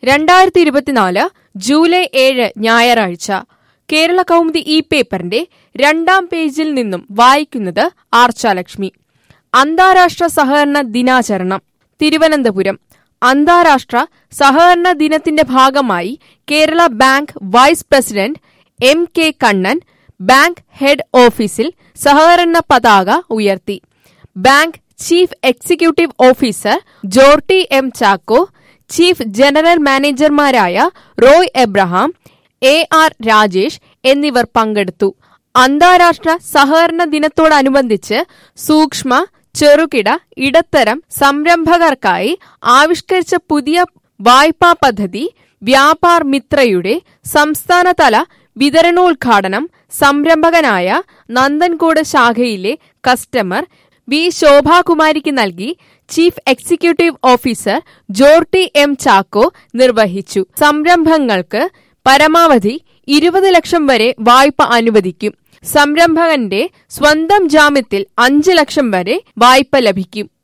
രണ്ടായിരത്തി ഇരുപത്തിനാല് ജൂലൈ ഏഴ് ഞായറാഴ്ച കേരള കൗമുദി ഈ പേപ്പറിന്റെ രണ്ടാം പേജിൽ നിന്നും വായിക്കുന്നത് ആർച്ചാലക്ഷ്മി അന്താരാഷ്ട്ര സഹകരണ ദിനാചരണം തിരുവനന്തപുരം അന്താരാഷ്ട്ര സഹകരണ ദിനത്തിന്റെ ഭാഗമായി Kerala bank vice president M K Kannan bank head ഓഫീസിൽ സഹകരണ പതാക ഉയർത്തി bank chief executive officer Jorty M Chacko chief general മാനേജർമാരായ റോയ് എബ്രഹാം എ ആർ രാജേഷ് എന്നിവർ പങ്കെടുത്തു അന്താരാഷ്ട്ര സഹകരണ ദിനത്തോടനുബന്ധിച്ച് സൂക്ഷ്മ ചെറുകിട ഇടത്തരം സംരംഭകർക്കായി ആവിഷ്കരിച്ച പുതിയ വായ്പാ പദ്ധതി വ്യാപാർ മിത്രയുടെ സംസ്ഥാനതല വിതരണോദ്ഘാടനം സംരംഭകനായ നന്ദൻകോട് ശാഖയിലെ കസ്റ്റമർ വി ശോഭാകുമാരിക്ക് നൽകി chief executive officer Jorty M Chacko നിർവഹിച്ചു സംരംഭങ്ങൾക്ക് പരമാവധി ഇരുപത് ലക്ഷം വരെ വായ്പ അനുവദിക്കും സംരംഭകന്റെ സ്വന്തം ജാമ്യത്തിൽ അഞ്ച് ലക്ഷം വരെ വായ്പ ലഭിക്കും